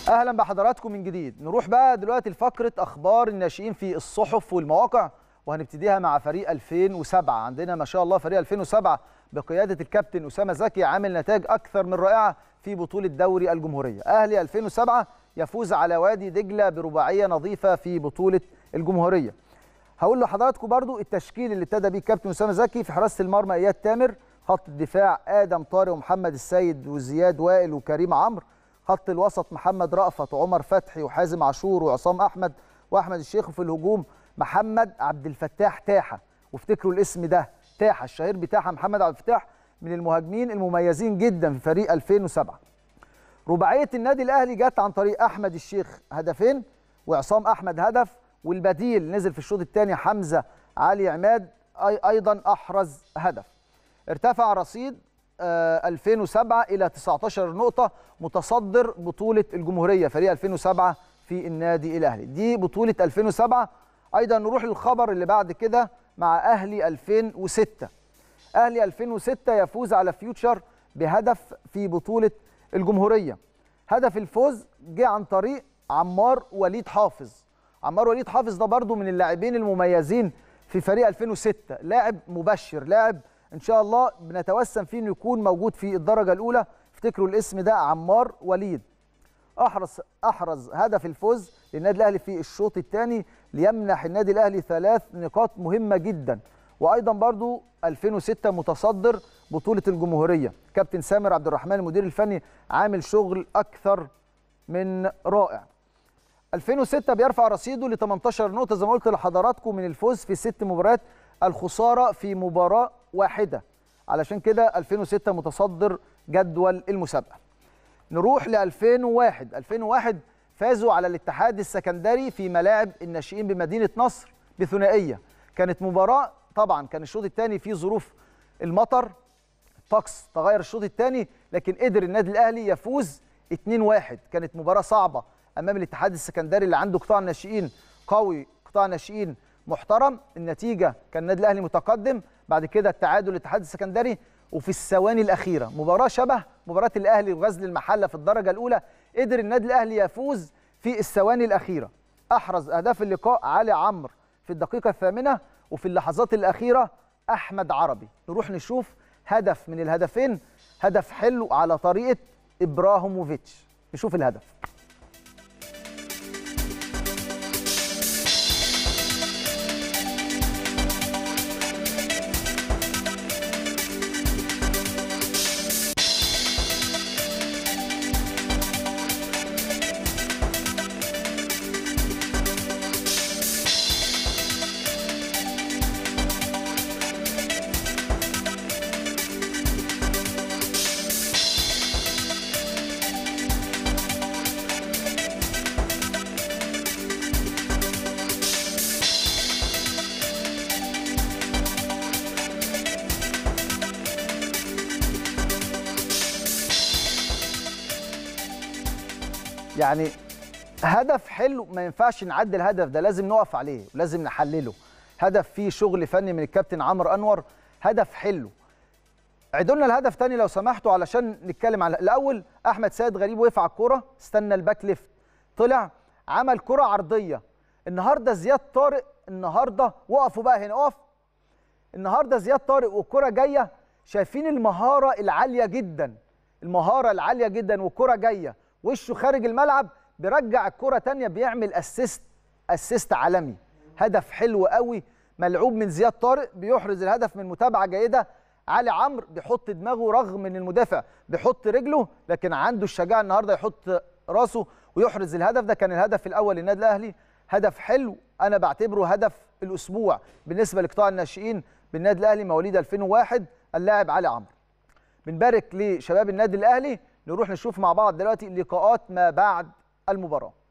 اهلا بحضراتكم من جديد نروح بقى دلوقتي لفقره اخبار الناشئين في الصحف والمواقع وهنبتديها مع فريق 2007 عندنا ما شاء الله فريق 2007 بقياده الكابتن اسامه زكي عامل نتائج اكثر من رائعه في بطوله دوري الجمهوريه اهلي 2007 يفوز على وادي دجله برباعيه نظيفه في بطوله الجمهوريه هقول لحضراتكم برضو التشكيل اللي ابتدى بيه الكابتن اسامه زكي في حراسه المرمى اياد تامر خط الدفاع ادم طارق ومحمد السيد وزياد وائل وكريم عمرو خط الوسط محمد رأفت وعمر فتحي وحازم عاشور وعصام احمد واحمد الشيخ وفي الهجوم محمد عبد الفتاح تاحه وافتكروا الاسم ده تاحه الشهير بتاحه محمد عبد الفتاح من المهاجمين المميزين جدا في فريق 2007 رباعيه النادي الاهلي جت عن طريق احمد الشيخ هدفين وعصام احمد هدف والبديل نزل في الشوط الثاني حمزه علي عماد أي ايضا احرز هدف ارتفع رصيد 2007 الى 19 نقطه متصدر بطوله الجمهوريه فريق 2007 في النادي الاهلي دي بطوله 2007 ايضا نروح للخبر اللي بعد كده مع اهلي 2006 اهلي 2006 يفوز على فيوتشر بهدف في بطوله الجمهوريه هدف الفوز جه عن طريق عمار وليد حافظ عمار وليد حافظ ده برضو من اللاعبين المميزين في فريق 2006 لاعب مبشر لاعب ان شاء الله بنتوسم فيه انه يكون موجود في الدرجه الاولى افتكروا الاسم ده عمار وليد احرز احرز هدف الفوز للنادي الاهلي في الشوط الثاني ليمنح النادي الاهلي ثلاث نقاط مهمه جدا وايضا برضو 2006 متصدر بطوله الجمهوريه كابتن سامر عبد الرحمن المدير الفني عامل شغل اكثر من رائع 2006 بيرفع رصيده ل 18 نقطه زي ما قلت لحضراتكم من الفوز في ست مباريات الخساره في مباراه واحده علشان كده 2006 متصدر جدول المسابقه نروح ل 2001 2001 فازوا على الاتحاد السكندري في ملاعب الناشئين بمدينه نصر بثنائيه كانت مباراه طبعا كان الشوط الثاني فيه ظروف المطر الطقس تغير الشوط الثاني لكن قدر النادي الاهلي يفوز 2-1 كانت مباراه صعبه امام الاتحاد السكندري اللي عنده قطاع ناشئين قوي قطاع ناشئين محترم النتيجه كان النادي الاهلي متقدم بعد كده التعادل الاتحاد السكندري وفي الثواني الاخيره مباراه شبه مباراه الاهلي وغزل المحله في الدرجه الاولى قدر النادي الاهلي يفوز في الثواني الاخيره احرز اهداف اللقاء علي عمرو في الدقيقه الثامنه وفي اللحظات الاخيره احمد عربي نروح نشوف هدف من الهدفين هدف حلو على طريقه ابراهيموفيتش نشوف الهدف يعني هدف حلو ما ينفعش نعدي الهدف ده لازم نقف عليه ولازم نحلله هدف فيه شغل فني من الكابتن عمرو انور هدف حلو عيدوا لنا الهدف تاني لو سمحتوا علشان نتكلم على الاول احمد سيد غريب وقف على الكوره استنى الباك ليفت طلع عمل كره عرضيه النهارده زياد طارق النهارده وقفوا بقى هنا اقف النهارده زياد طارق والكره جايه شايفين المهاره العاليه جدا المهاره العاليه جدا والكره جايه وشه خارج الملعب بيرجع الكره تانية بيعمل اسيست اسيست عالمي هدف حلو قوي ملعوب من زياد طارق بيحرز الهدف من متابعه جيده علي عمرو بيحط دماغه رغم ان المدافع بيحط رجله لكن عنده الشجاعه النهارده يحط راسه ويحرز الهدف ده كان الهدف الاول للنادي الاهلي هدف حلو انا بعتبره هدف الاسبوع بالنسبه لقطاع الناشئين بالنادي الاهلي مواليد 2001 اللاعب علي عمرو بنبارك لشباب النادي الاهلي نروح نشوف مع بعض دلوقتي لقاءات ما بعد المباراه